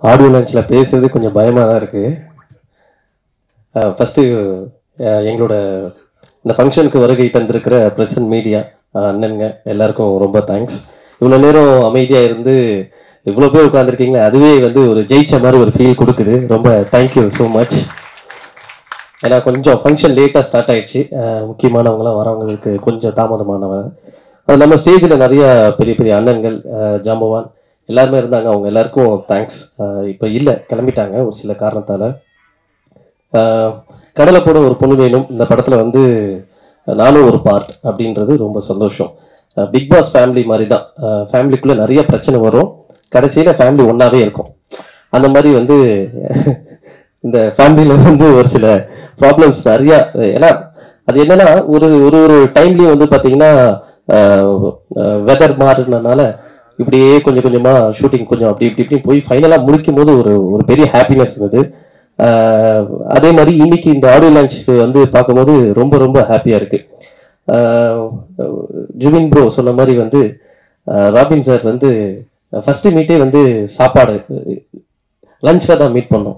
audio லான்ச்சில் பேசுறது கொஞ்சம் பயமாக தான் இருக்குது ஃபஸ்ட்டு எங்களோட இந்த ஃபங்க்ஷனுக்கு வருகை தந்திருக்கிற பிரசன்ட் மீடியா அண்ணனுங்க எல்லாருக்கும் ரொம்ப தேங்க்ஸ் இவ்வளோ நேரம் அமைதியாக இருந்து இவ்வளோ பேர் உட்காந்துருக்கீங்களே அதுவே வந்து ஒரு ஜெயிச்ச மாதிரி ஒரு ஃபீல் கொடுக்குது ரொம்ப தேங்க்யூ ஸோ மச் ஏன்னா கொஞ்சம் ஃபங்க்ஷன் லேட்டாக ஸ்டார்ட் ஆயிடுச்சு அஹ் முக்கியமானவங்களாம் வரவங்களுக்கு கொஞ்சம் தாமதமானவங்க அது நம்ம ஸ்டேஜில் நிறைய பெரிய பெரிய அண்ணன்கள் அஹ் ஜாம்பவான் எல்லாருமே இருந்தாங்க அவங்க எல்லாருக்கும் தேங்க்ஸ் இப்போ இல்லை கிளம்பிட்டாங்க ஒரு சில காரணத்தால் கடலை போட ஒரு பொண்ணு வேணும் இந்த படத்தில் வந்து நானும் ஒரு பார்ட் அப்படின்றது ரொம்ப சந்தோஷம் பிக் பாஸ் ஃபேமிலி மாதிரி தான் ஃபேமிலிக்குள்ளே நிறைய பிரச்சனை வரும் கடைசியில் ஃபேமிலி ஒன்றாவே இருக்கும் அந்த மாதிரி வந்து இந்த ஃபேமிலியில் வந்து ஒரு சில ப்ராப்ளம்ஸ் நிறையா ஏன்னா அது என்னன்னா ஒரு ஒரு ஒரு டைம்லேயும் வந்து பார்த்தீங்கன்னா வெதர் மாறினனால இப்படியே கொஞ்சம் கொஞ்சமாக ஷூட்டிங் கொஞ்சம் அப்படி இப்படி இப்படி போய் ஃபைனலாக முடிக்கும் போது ஒரு ஒரு பெரிய ஹாப்பினஸ் இருந்தது ஆஹ் அதே மாதிரி இன்னைக்கு இந்த ஆடியோ லான்ச்சுக்கு வந்து பார்க்கும்போது ரொம்ப ரொம்ப ஹாப்பியாக இருக்கு ஆஹ் ஜுவின் ப்ரோ சொன்ன மாதிரி வந்து ஆஹ் ராபின் சார் வந்து ஃபர்ஸ்ட் மீட்டே வந்து சாப்பாடு லஞ்சில் தான் மீட் பண்ணோம்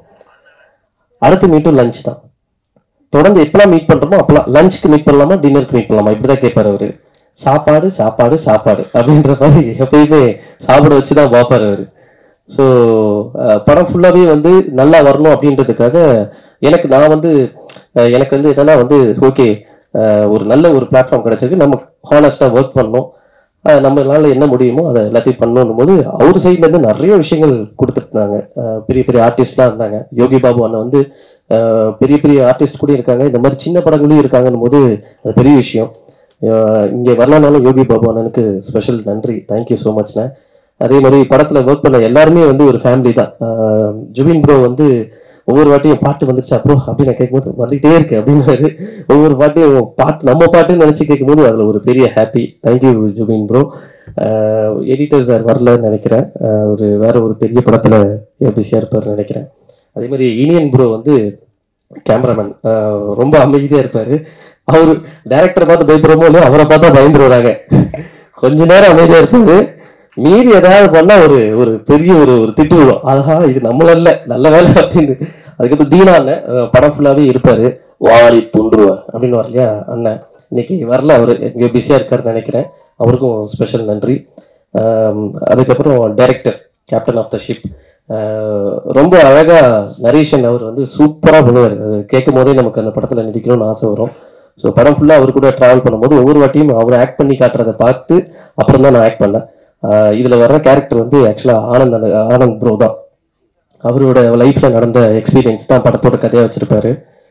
அடுத்த மீட்டும் லஞ்ச் தான் தொடர்ந்து எப்பெல்லாம் மீட் பண்றோமோ அப்பெல்லாம் லஞ்சுக்கு மீட் பண்ணலாமா டின்னருக்கு மீட் பண்ணலாமா இப்படிதான் கேட்பாரு அவரு சாப்பாடு சாப்பாடு சாப்பாடு அப்படின்ற மாதிரி எப்பயுமே சாப்பிட வச்சு தான் பார்ப்பாரு அவரு ஸோ படம் ஃபுல்லாகவே வந்து நல்லா வரணும் அப்படின்றதுக்காக எனக்கு நான் வந்து அஹ், எனக்கு வந்து என்னன்னா வந்து ஓகே ஒரு நல்ல ஒரு பிளாட்ஃபார்ம் கிடைச்சிருக்கு நம்ம ஹானஸ்டாக ஒர்க் பண்ணணும் அஹ், நம்மளால என்ன முடியுமோ அதை எல்லாத்தையும் பண்ணணும் போது அவர் சைட்லேருந்து நிறைய விஷயங்கள் கொடுத்துருந்தாங்க அஹ், பெரிய பெரிய ஆர்டிஸ்ட்லாம் இருந்தாங்க யோகி பாபு அண்ணன் வந்து அஹ், பெரிய பெரிய ஆர்டிஸ்ட் கூட இருக்காங்க இந்த மாதிரி சின்ன படங்களையும் இருக்காங்கன்னும் போது அது பெரிய விஷயம் அஹ், இங்கே வரலனாலும் யோகி பாபு அண்ணனுக்கு ஸ்பெஷல் நன்றி தேங்க்யூ ஸோ மச்ண்ணே அதே மாதிரி படத்துல ஒர்க் பண்ண எல்லாருமே வந்து ஒரு ஃபேமிலி தான் ஆஹ் ஜுபின் ப்ரோ வந்து ஒவ்வொரு வாட்டியும் பாட்டு வந்துருச்சா ப்ரோ அப்படின்னு நான் கேட்கும்போது வந்துகிட்டே இருக்கு அப்படின்னாரு ஒவ்வொரு பாட்டையும் பாட்டு நம்ம பாட்டுன்னு நினைச்சு கேட்கும்போது அதுல ஒரு பெரிய happy thank you Zubin bro editor sir வரலன்னு நினைக்கிறேன் ஆஹ் ஒரு வேற ஒரு பெரிய படத்துல பிஸியா இருப்பார்னு நினைக்கிறேன் அதே மாதிரி இனியன் ப்ரோ வந்து கேமராமேன் ரொம்ப அமைதியா இருப்பாரு அவரு டைரக்டரை பார்த்து பயப்படுறோமோ இல்லையோ அவரை பார்த்தா பயந்துருவாங்க கொஞ்ச நேரம் அமைதியா இருப்பாரு மீறி ஏதாவது பண்ணா ஒரு ஒரு பெரிய ஒரு ஒரு திட்டு விடும் ஆஹா இது நம்மள இல்ல நல்ல வேலை அப்படின்னு அதுக்கப்புறம் தீனா அண்ணன் அஹ் படம் ஃபுல்லாவே இருப்பாரு வாரி துண்டுருவேன் அப்படின்னு வரலையா அண்ணன் இன்னைக்கு வரல அவரு எங்க பிஸியா இருக்காருன்னு நினைக்கிறேன் அவருக்கும் ஸ்பெஷல் நன்றி ஆம், அதுக்கப்புறம் director captain of the ship ரொம்ப அழகா நரேஷன் அவர் வந்து சூப்பரா பண்ணுவார் அது கேட்கும் போதே நமக்கு அந்த படத்துல நடிக்கணும்னு ஆசை வரும் ஸோ படம் ஃபுல்லா அவர் கூட டிராவல் பண்ணும்போது ஒவ்வொரு வாட்டியும் அவர் ஆக்ட் பண்ணி காட்டுறதை பார்த்து அப்புறம் தான் நான் ஆக்ட் பண்ணேன் ஆஹ் இதுல வர்ற கேரக்டர் வந்து ஆக்சுவலா ஆனந்த் அண்ண- ஆனந்த் ப்ரோ தான் அவரோட லைஃப்ல நடந்த எக்ஸ்பீரியன்ஸ் தான் படத்தோட கதையா வச்சிருப்பாரு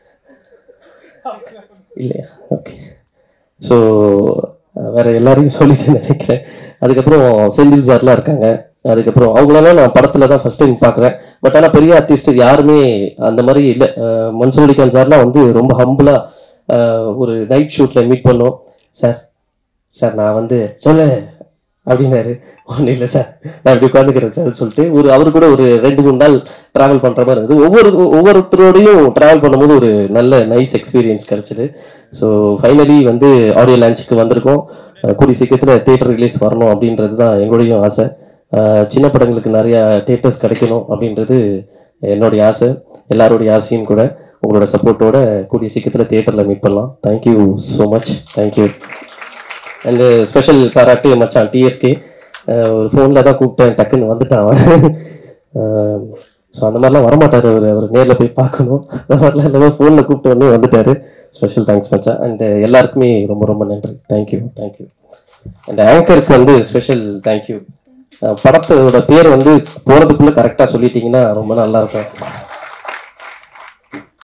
இல்லையா ஓகே ஸோ வேற எல்லாரையும் சொல்லிட்டு நினைக்கிறேன் அதுக்கப்புறம் செந்தில் சார்லாம் இருக்காங்க அதுக்கப்புறம் அவங்களெல்லாம் நான் படத்துல தான் ஃபர்ஸ்ட் டைம் பார்க்குறேன் பட் ஆனால் பெரிய ஆர்டிஸ்ட் யாருமே அந்த மாதிரி இல்லை மன்சூர் அலிகான் சார்லாம் வந்து ரொம்ப ஹம்பிளா ஒரு நைட் ஷூட்ல மீட் பண்ணோம் சார் சார் நான் வந்து சொல்லு அப்படின்னாரு ஒன்றும் இல்லை சார் நான் இப்படி உட்காந்துக்கிறேன் சார் சொல்லிட்டு ஒரு அவரு கூட ஒரு ரெண்டு மூணு நாள் டிராவல் பண்ற மாதிரி இருந்தது ஒவ்வொரு ஒவ்வொருத்தரோடையும் டிராவல் பண்ணும்போது ஒரு நல்ல நைஸ் எக்ஸ்பீரியன்ஸ் கிடைச்சது ஸோ ஃபைனலி வந்து ஆடியோ லான்ச்சுக்கு வந்திருக்கோம் அஹ் கூடிய சீக்கிரத்தில் தேட்டர் ரிலீஸ் வரணும் அப்படின்றது தான் எங்களுடைய ஆசை அஹ் சின்ன படங்களுக்கு நிறைய தேட்டர்ஸ் கிடைக்கணும் அப்படின்றது என்னுடைய ஆசை எல்லாருடைய ஆசையும் கூட உங்களோட சப்போர்ட்டோட கூடிய சீக்கிரத்தில் தேட்டரில் மீட் பண்ணலாம் thank you so much thank you and special பாராட்டு என் மச்சான் டிஎஸ்கே ஒரு ஃபோனில் தான் கூப்பிட்டேன் டக்குன்னு வந்துட்டான் அவன் ஸோ அந்த மாதிரிலாம் வரமாட்டார் அவர் அவர் நேரில் போய் பார்க்கணும் அந்த மாதிரிலாம் இல்லாமல் ஃபோனில் கூப்பிட்டு வந்து வந்துட்டாரு ஸ்பெஷல் தேங்க்ஸ் மச்சான் அண்ட் எல்லாருக்குமே ரொம்ப ரொம்ப நன்றி தேங்க்யூ தேங்க்யூ அண்ட் ஆங்கருக்கு வந்து ஸ்பெஷல் தேங்க்யூ படத்தோட பேர் வந்து போகிறதுக்குள்ளே கரெக்டாக சொல்லிட்டீங்கன்னா ரொம்ப நல்லா இருக்கும்